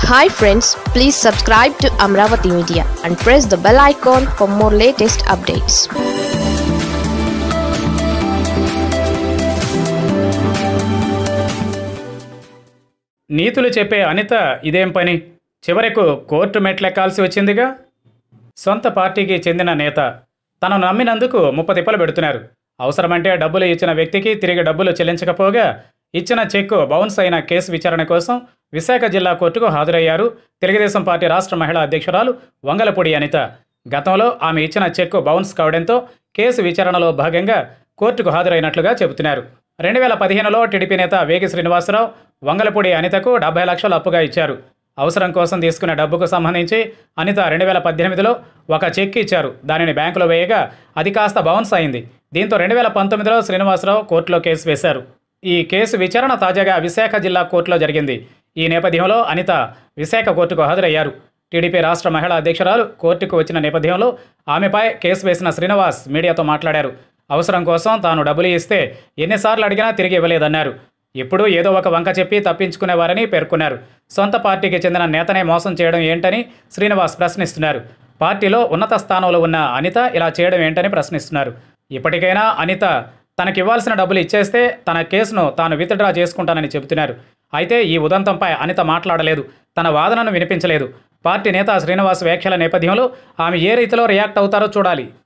hi friends please subscribe to Amaravati media and press the bell icon for more latest updates నీతులు చెప్పే అనిత ఇదేం పని చివరకు కోర్టు మెట్లెక్కాల్సి వచ్చిందిగా సొంత పార్టీకి చెందిన నేత తను నమ్మినందుకు ముప్ప తిప్పలు పెడుతున్నారు అవసరమంటే డబ్బులు ఇచ్చిన వ్యక్తికి తిరిగి డబ్బులు చెల్లించకపోగా ఇచ్చిన చెక్కు బౌన్స్ అయిన కేసు విచారణ కోసం విశాఖ జిల్లా కోర్టుకు హాజరయ్యారు తెలుగుదేశం పార్టీ రాష్ట్ర మహిళా అధ్యక్షురాలు వంగలపూడి అనిత గతంలో ఆమె ఇచ్చిన చెక్కు బౌన్స్ కావడంతో కేసు విచారణలో భాగంగా కోర్టుకు హాజరైనట్లుగా చెబుతున్నారు రెండు వేల పదిహేనులో టీడీపీ నేత వేగి శ్రీనివాసరావు వంగలపూడి అనితకు డెబ్బై లక్షలు అప్పుగా ఇచ్చారు అవసరం కోసం తీసుకున్న డబ్బుకు సంబంధించి అనిత రెండు వేల పద్దెనిమిదిలో ఒక చెక్ ఇచ్చారు దానిని బ్యాంకులో వేయగా అది కాస్త బౌన్స్ అయింది దీంతో రెండు వేల పంతొమ్మిదిలో శ్రీనివాసరావు కోర్టులో కేసు వేశారు ఈ కేసు విచారణ తాజాగా విశాఖ జిల్లా కోర్టులో జరిగింది ఈ నేపథ్యంలో అనిత విశాఖ కోర్టుకు హాజరయ్యారు టీడీపీ రాష్ట్ర మహిళా అధ్యక్షురాలు కోర్టుకు వచ్చిన నేపథ్యంలో ఆమెపై కేసు వేసిన శ్రీనివాస్ మీడియాతో మాట్లాడారు అవసరం కోసం తాను డబ్బులు ఇస్తే ఎన్నిసార్లు అడిగినా తిరిగి ఇవ్వలేదన్నారు ఇప్పుడు ఏదో ఒక వంక చెప్పి తప్పించుకునేవారని పేర్కొన్నారు సొంత పార్టీకి చెందిన నేతనే మోసం చేయడం ఏంటని శ్రీనివాస్ ప్రశ్నిస్తున్నారు పార్టీలో ఉన్నత స్థానంలో ఉన్న అనిత ఇలా చేయడం ఏంటని ప్రశ్నిస్తున్నారు ఇప్పటికైనా అనిత తనకివ్వాల్సిన డబ్బులు ఇచ్చేస్తే తన కేసును తాను విత్డ్రా చేసుకుంటానని చెబుతున్నారు అయితే ఈ ఉదంతంపై అనిత మాట్లాడలేదు తన వాదనను వినిపించలేదు పార్టీ నేత శ్రీనివాస్ వ్యాఖ్యల నేపథ్యంలో ఆమె ఏ రీతిలో రియాక్ట్ అవుతారో చూడాలి